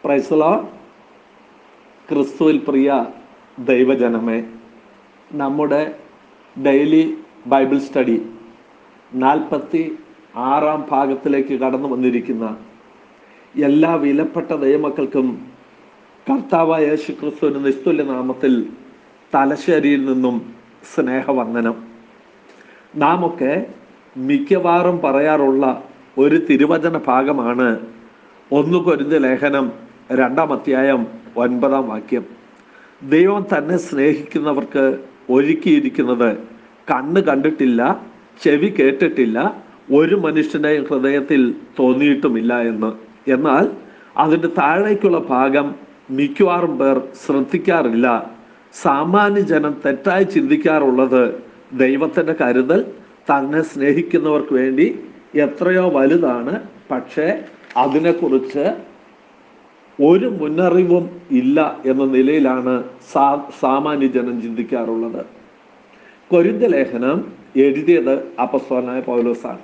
പ്രൈസലോ ക്രിസ്തുവിൽ പ്രിയ ദൈവജനമേ നമ്മുടെ ഡെയിലി ബൈബിൾ സ്റ്റഡി നാൽപ്പത്തി ആറാം ഭാഗത്തിലേക്ക് കടന്നു വന്നിരിക്കുന്ന എല്ലാ വിലപ്പെട്ട ദൈവമക്കൾക്കും കർത്താവായ യേശു ക്രിസ്തുവിന് നിസ്തുല്യ നാമത്തിൽ തലശ്ശേരിയിൽ നിന്നും സ്നേഹവന്ദനം നാം ഒക്കെ മിക്കവാറും പറയാറുള്ള ഒരു തിരുവചന ഭാഗമാണ് ഒന്ന് കൊരിന്ത ലേഖനം രണ്ടാം അധ്യായം ഒൻപതാം വാക്യം ദൈവം തന്നെ സ്നേഹിക്കുന്നവർക്ക് ഒരുക്കിയിരിക്കുന്നത് കണ്ണ് കണ്ടിട്ടില്ല ചെവി കേട്ടിട്ടില്ല ഒരു മനുഷ്യൻ്റെയും ഹൃദയത്തിൽ തോന്നിയിട്ടുമില്ല എന്ന് എന്നാൽ അതിൻ്റെ താഴേക്കുള്ള ഭാഗം മിക്കവാറും പേർ ശ്രദ്ധിക്കാറില്ല സാമാന്യ ജനം തെറ്റായി ചിന്തിക്കാറുള്ളത് ദൈവത്തിൻ്റെ കരുതൽ തന്നെ സ്നേഹിക്കുന്നവർക്ക് വേണ്ടി എത്രയോ വലുതാണ് പക്ഷേ അതിനെക്കുറിച്ച് ഒരു മുന്നറിവും ഇല്ല എന്ന നിലയിലാണ് സാ സാമാന്യ ജനം ചിന്തിക്കാറുള്ളത് കൊരിന്ത ലേഖനം എഴുതിയത് അപ്പസ്തോലനായ പൗലോസാണ്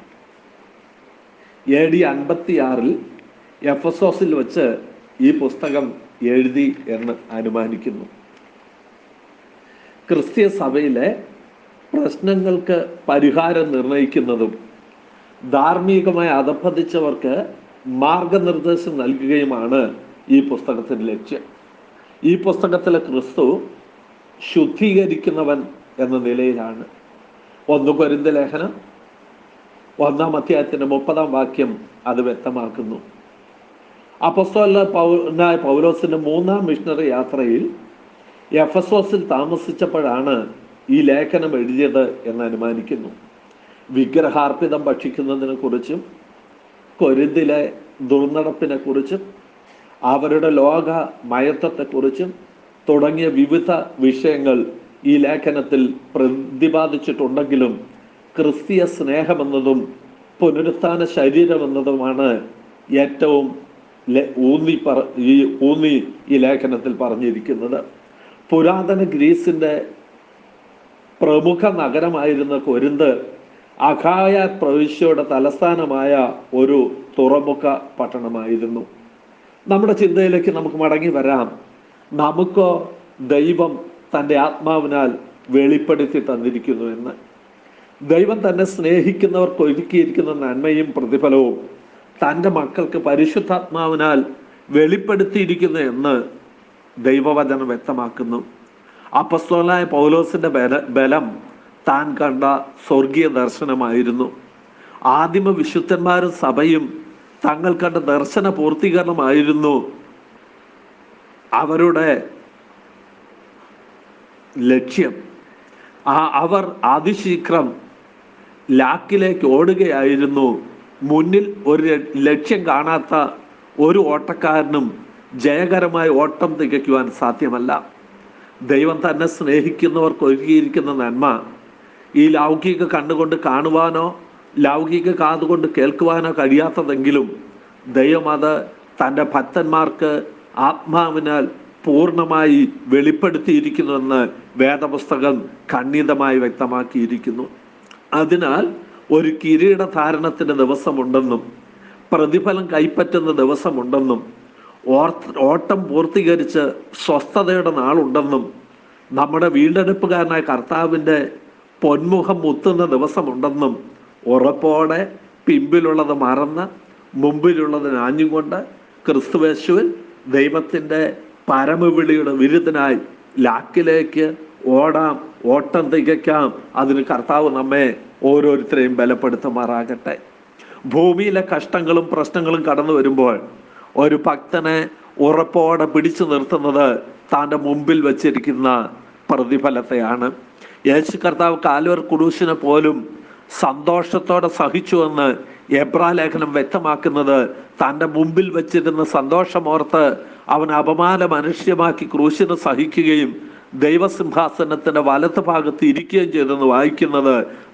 എ ഡി അൻപത്തിയാറിൽ എഫസോസിൽ വെച്ച് ഈ പുസ്തകം എഴുതി എന്ന് അനുമാനിക്കുന്നു ക്രിസ്തീയ സഭയിലെ പ്രശ്നങ്ങൾക്ക് പരിഹാരം നിർണയിക്കുന്നതും ധാർമ്മികമായി അധപ്പതിച്ചവർക്ക് മാർഗനിർദ്ദേശം നൽകുകയുമാണ് ഈ പുസ്തകത്തിൻ്റെ ലക്ഷ്യം ഈ പുസ്തകത്തിലെ ക്രിസ്തു ശുദ്ധീകരിക്കുന്നവൻ എന്ന നിലയിലാണ് ഒന്ന് കൊരിന്ത ലേഖനം ഒന്നാം അധ്യായത്തിന്റെ മുപ്പതാം വാക്യം അത് വ്യക്തമാക്കുന്നു അപ്പസ്തോല പൗനായ പൗലോസിന്റെ മൂന്നാം മിഷണറി യാത്രയിൽ എഫസോസിൽ താമസിച്ചപ്പോഴാണ് ഈ ലേഖനം എഴുതിയത് എന്ന് അനുമാനിക്കുന്നു വിഗ്രഹാർപ്പിതം ഭക്ഷിക്കുന്നതിനെ കുറിച്ചും കൊരിന്തിലെ ദുർനടപ്പിനെ കുറിച്ചും അവരുടെ ലോക മയത്വത്തെക്കുറിച്ചും തുടങ്ങിയ വിവിധ വിഷയങ്ങൾ ഈ ലേഖനത്തിൽ പ്രതിപാദിച്ചിട്ടുണ്ടെങ്കിലും ക്രിസ്തീയ സ്നേഹമെന്നതും പുനരുത്ഥാന ശരീരമെന്നതുമാണ് ഏറ്റവും ഊന്നി പറ ഈ ഊന്നി ഈ ലേഖനത്തിൽ പറഞ്ഞിരിക്കുന്നത് പുരാതന ഗ്രീസിന്റെ പ്രമുഖ നഗരമായിരുന്ന കൊരിന്ത് അഖായ പ്രവിശ്യയുടെ തലസ്ഥാനമായ ഒരു തുറമുഖ പട്ടണമായിരുന്നു നമ്മുടെ ചിന്തയിലേക്ക് നമുക്ക് മടങ്ങി വരാം നമുക്കോ ദൈവം തൻ്റെ ആത്മാവിനാൽ വെളിപ്പെടുത്തി തന്നിരിക്കുന്നു എന്ന് ദൈവം തന്നെ സ്നേഹിക്കുന്നവർക്ക് ഒരുക്കിയിരിക്കുന്ന നന്മയും പ്രതിഫലവും തൻ്റെ മക്കൾക്ക് പരിശുദ്ധാത്മാവിനാൽ വെളിപ്പെടുത്തിയിരിക്കുന്നു എന്ന് ദൈവവചനം വ്യക്തമാക്കുന്നു അപ്പസ്തോലായ പൗലോസിന്റെ ബല ബലം താൻ കണ്ട സ്വർഗീയ ദർശനമായിരുന്നു ആദിമ വിശുദ്ധന്മാരും സഭയും തങ്ങൾ കണ്ട ദർശന പൂർത്തീകരണമായിരുന്നു അവരുടെ ലക്ഷ്യം ആ അവർ അതിശീഘ്രം ലാക്കിലേക്ക് ഓടുകയായിരുന്നു മുന്നിൽ ഒരു ലക്ഷ്യം കാണാത്ത ഒരു ഓട്ടക്കാരനും ജയകരമായ ഓട്ടം തികയ്ക്കുവാൻ സാധ്യമല്ല ദൈവം തന്നെ സ്നേഹിക്കുന്നവർക്ക് ഒരുക്കിയിരിക്കുന്ന നന്മ ഈ ലൗകിക കണ്ണുകൊണ്ട് കാണുവാനോ ലൗകിക കാതുകൊണ്ട് കേൾക്കുവാനോ കഴിയാത്തതെങ്കിലും ദൈവം അത് തൻ്റെ ഭക്തന്മാർക്ക് ആത്മാവിനാൽ പൂർണ്ണമായി വെളിപ്പെടുത്തിയിരിക്കുന്നുവെന്ന് വേദപുസ്തകം ഖണ്ഡിതമായി വ്യക്തമാക്കിയിരിക്കുന്നു അതിനാൽ ഒരു കിരീടധാരണത്തിന് ദിവസമുണ്ടെന്നും പ്രതിഫലം കൈപ്പറ്റുന്ന ദിവസമുണ്ടെന്നും ഓട്ടം പൂർത്തീകരിച്ച് സ്വസ്ഥതയുടെ നാളുണ്ടെന്നും നമ്മുടെ വീണ്ടെടുപ്പുകാരനായ കർത്താവിൻ്റെ പൊന്മുഖം മുത്തുന്ന ദിവസമുണ്ടെന്നും ഉറപ്പോടെ പിമ്പിലുള്ളത് മറന്ന് മുമ്പിലുള്ളത് നാഞ്ഞുകൊണ്ട് ക്രിസ്തുവേശുവിൽ ദൈവത്തിൻ്റെ പരമവിളിയുടെ വിരുദ്ധനായി ലാക്കിലേക്ക് ഓടാം ഓട്ടം തികയ്ക്കാം അതിന് കർത്താവ് നമ്മെ ഓരോരുത്തരെയും ബലപ്പെടുത്തുമാറാകട്ടെ ഭൂമിയിലെ കഷ്ടങ്ങളും പ്രശ്നങ്ങളും കടന്നു വരുമ്പോൾ ഒരു ഭക്തനെ ഉറപ്പോടെ പിടിച്ചു നിർത്തുന്നത് താൻ്റെ മുമ്പിൽ വച്ചിരിക്കുന്ന പ്രതിഫലത്തെയാണ് യേശു കർത്താവ് കാലുവർ കുടൂശിനെ പോലും സന്തോഷത്തോടെ സഹിച്ചുവെന്ന് എബ്രാ ലേഖനം വ്യക്തമാക്കുന്നത് തൻ്റെ മുമ്പിൽ വച്ചിരുന്ന സന്തോഷമോർത്ത് അവൻ അപമാന മനുഷ്യമാക്കി ക്രൂശിനെ സഹിക്കുകയും ദൈവസിംഹാസനത്തിന്റെ വലത്ത് ഭാഗത്ത് ഇരിക്കുകയും ചെയ്തെന്ന് വായിക്കുന്നത്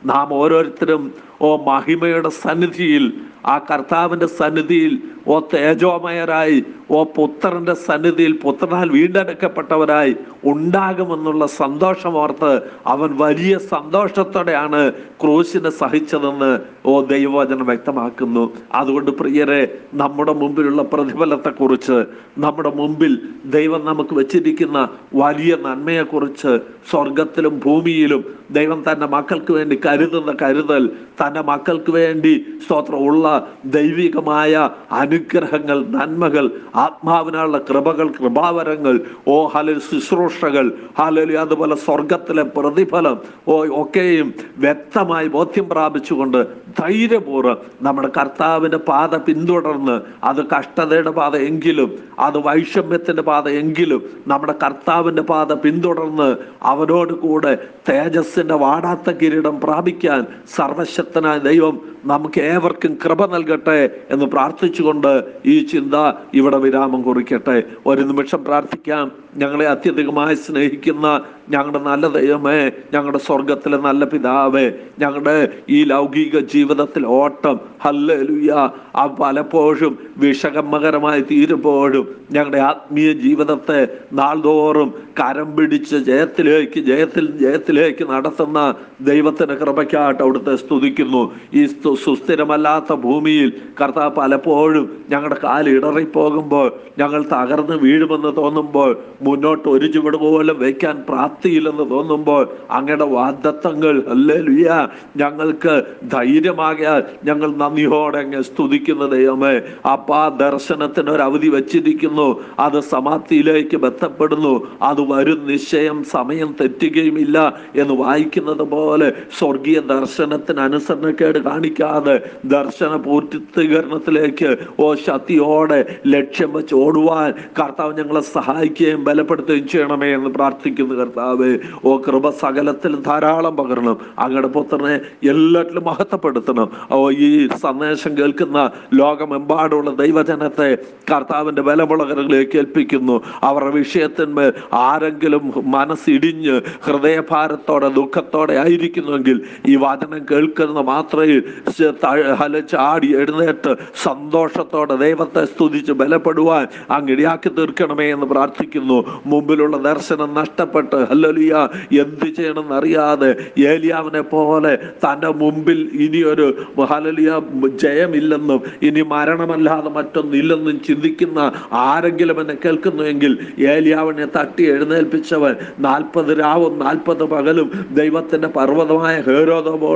നാം ഓരോരുത്തരും ഓ മഹിമയുടെ സന്നിധിയിൽ ആ കർത്താവിൻ്റെ സന്നിധിയിൽ ഓ തേജോമയരായി ഓ പുത്രന്റെ സന്നിധിയിൽ പുത്രനാൽ വീണ്ടെടുക്കപ്പെട്ടവരായി ഉണ്ടാകുമെന്നുള്ള സന്തോഷമോർത്ത് അവൻ വലിയ സന്തോഷത്തോടെയാണ് ക്രൂശിനെ സഹിച്ചതെന്ന് ഓ ദൈവവചനം വ്യക്തമാക്കുന്നു അതുകൊണ്ട് പ്രിയരെ നമ്മുടെ മുമ്പിലുള്ള പ്രതിഫലത്തെക്കുറിച്ച് നമ്മുടെ മുമ്പിൽ ദൈവം നമുക്ക് വെച്ചിരിക്കുന്ന വലിയ നന്മയെക്കുറിച്ച് സ്വർഗത്തിലും ഭൂമിയിലും ദൈവം തൻ്റെ മക്കൾക്ക് വേണ്ടി കരുതുന്ന കരുതൽ തൻ്റെ മക്കൾക്ക് വേണ്ടി സ്തോത്രം ഉള്ള ദൈവികമായ അനുഗ്രഹങ്ങൾ നന്മകൾ ആത്മാവിനുള്ള കൃപകൾ കൃപാവരങ്ങൾ ഓ ഹലൽ ശുശ്രൂഷകൾ ഹലലി അതുപോലെ സ്വർഗത്തിലെ പ്രതിഫലം ഓ ഒക്കെയും വ്യക്തമായി ബോധ്യം പ്രാപിച്ചുകൊണ്ട് ധൈര്യപൂർവ്വം നമ്മുടെ കർത്താവിൻ്റെ പാത പിന്തുടർന്ന് അത് കഷ്ടതയുടെ പാത എങ്കിലും അത് വൈഷമ്യത്തിൻ്റെ പാത എങ്കിലും നമ്മുടെ കർത്താവിൻ്റെ പാത പിന്തുടർന്ന് അവനോട് കൂടെ തേജസ്സിൻ്റെ വാടാത്ത കിരീടം പ്രാപിക്കാൻ സർവശക്തനായ ദൈവം നമുക്ക് ഏവർക്കും കൃപ നൽകട്ടെ എന്ന് പ്രാർത്ഥിച്ചുകൊണ്ട് ഈ ചിന്ത ഇവിടെ വിരാമം കുറിക്കട്ടെ ഒരു നിമിഷം പ്രാർത്ഥിക്കാം ഞങ്ങളെ അത്യധികമായി സ്നേഹിക്കുന്ന ഞങ്ങളുടെ നല്ല ദൈവമേ ഞങ്ങളുടെ സ്വർഗത്തിലെ നല്ല പിതാവേ ഞങ്ങളുടെ ഈ ലൗകിക ജീവിതത്തിൽ ഓട്ടം ഹല്ലേലൂയ ആ പലപ്പോഴും വിഷകമ്മകരമായി തീരുമ്പോഴും ഞങ്ങളുടെ ആത്മീയ ജീവിതത്തെ നാൾതോറും കരം പിടിച്ച് ജയത്തിലേക്ക് ജയത്തിൽ ജയത്തിലേക്ക് നടത്തുന്ന ദൈവത്തിന്റെ കൃപയ്ക്കായിട്ട് അവിടുത്തെ സ്തുതിക്കുന്നു ഈ സ്തു- സുസ്ഥിരമല്ലാത്ത ഭൂമിയിൽ കർത്താവ് പലപ്പോഴും ഞങ്ങളുടെ കാല് ഇടറിപ്പോകുമ്പോൾ ഞങ്ങൾ തകർന്ന് വീഴുമെന്ന് തോന്നുമ്പോൾ മുന്നോട്ട് ഒരു ചുവട് പോലും വയ്ക്കാൻ പ്രാപ്തിയില്ലെന്ന് തോന്നുമ്പോൾ അങ്ങയുടെ വാദത്തങ്ങൾ അല്ലേ ലുയ്യ ഞങ്ങൾക്ക് ധൈര്യമാകിയാൽ ഞങ്ങൾ നന്ദിയോടെ അങ്ങ് സ്തുതിക്കുന്ന ദൈവമേ അപ്പാ ദർശനത്തിന് ഒരു അവധി വെച്ചിരിക്കുന്നു അത് സമാപ്തിയിലേക്ക് ബന്ധപ്പെടുന്നു അത് വരും നിശ്ചയം സമയം തെറ്റുകയുമില്ല എന്ന് വായിക്കുന്നത് പോലെ സ്വർഗീയ ദർശനത്തിന് അനുസരണക്കേട് കാണിക്കാതെ ദർശന പൂർത്തീകരണത്തിലേക്ക് ഓ ശക്തിയോടെ ലക്ഷ്യം വെച്ച് ഓടുവാൻ കർത്താവ് ഞങ്ങളെ സഹായിക്കുകയും ബലപ്പെടുത്തുകയും ചെയ്യണമേ എന്ന് പ്രാർത്ഥിക്കുന്നു കർത്താവ് ഓ കൃപ സകലത്തിൽ ധാരാളം പകരണം അങ്ങയുടെ പുത്രനെ എല്ലാറ്റിലും മഹത്വപ്പെടുത്തണം ഓ ഈ സന്ദേശം കേൾക്കുന്ന ലോകമെമ്പാടുള്ള ദൈവജനത്തെ കർത്താവിന്റെ ബലമുളകരങ്ങളിലേക്ക് ഏൽപ്പിക്കുന്നു അവരുടെ വിഷയത്തിന്മേൽ ആരെങ്കിലും മനസ്സിടിഞ്ഞ് ഹൃദയഭാരത്തോടെ ദുഃഖത്തോടെ ആയിരിക്കുന്നുവെങ്കിൽ ഈ വചനം കേൾക്കുന്ന മാത്രയിൽ ച- ത- ഹല ചാടി എഴുന്നേറ്റ് സന്തോഷത്തോടെ ദൈവത്തെ സ്തുതിച്ച് ബലപ്പെടുവാൻ അങ്ങ് ഇടയാക്കി തീർക്കണമേ എന്ന് പ്രാർത്ഥിക്കുന്നു മുമ്പിലുള്ള ദർശനം നഷ്ടപ്പെട്ട് ഹല്ലലിയ എന്ത് ചെയ്യണമെന്ന് അറിയാതെ ഏലിയാവിനെ പോലെ തൻ്റെ മുമ്പിൽ ഇനിയൊരു ഹലലിയ ജയമില്ലെന്നും ഇനി മരണമല്ലാതെ മറ്റൊന്നില്ലെന്നും ചിന്തിക്കുന്ന ആരെങ്കിലും എന്നെ കേൾക്കുന്നുവെങ്കിൽ ഏലിയാവിനെ തട്ടി എഴുന്നേൽപ്പിച്ചവൻ നാൽപ്പത് രാവും നാൽപ്പത് പകലും ദൈവത്തിന്റെ പർവ്വതമായ ഹേരോദബോ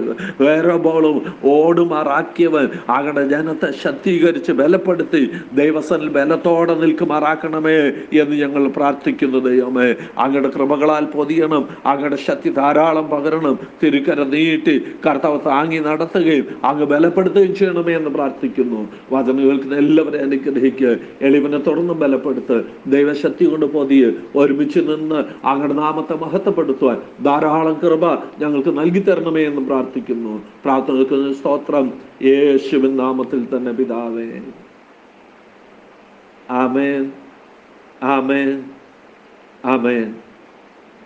ഹേരോബോളും ഓടുമാറാക്കിയവൻ അങ്ങടെ ജനത്തെ ശക്തീകരിച്ച് ബലപ്പെടുത്തി ദൈവസനിൽ ബലത്തോടെ നിൽക്കുമാറാക്കണമേ എന്ന് ഞങ്ങൾ പ്രാർത്ഥിക്കുന്നു ദൈവമേ അങ്ങയുടെ കൃപകളാൽ പൊതിയണം അങ്ങയുടെ ശക്തി ധാരാളം പകരണം തിരുക്കര നീട്ടി കർത്താവ് താങ്ങി നടത്തുകയും അങ്ങ് ബലപ്പെടുത്തുകയും ചെയ്യണമേ എന്ന് പ്രാർത്ഥിക്കുന്നു വചനം കേൾക്കുന്ന എല്ലാവരെയും അനുഗ്രഹിക്കുക എളിവനെ തുടർന്ന് ബലപ്പെടുത്ത് ദൈവശക്തി കൊണ്ട് പൊതിയെ ഒരുമിച്ച് നിന്ന് അങ്ങയുടെ നാമത്തെ മഹത്വപ്പെടുത്തുവാൻ ധാരാളം കൃപ ഞങ്ങൾക്ക് നൽകി തരണമേ എന്ന് പ്രാർത്ഥിക്കുന്നു പ്രാർത്ഥനകൾക്ക് സ്തോത്രം യേശുവിൻ നാമത്തിൽ തന്നെ പിതാവേ ആമേൻ ആമേൻ ആമേൻ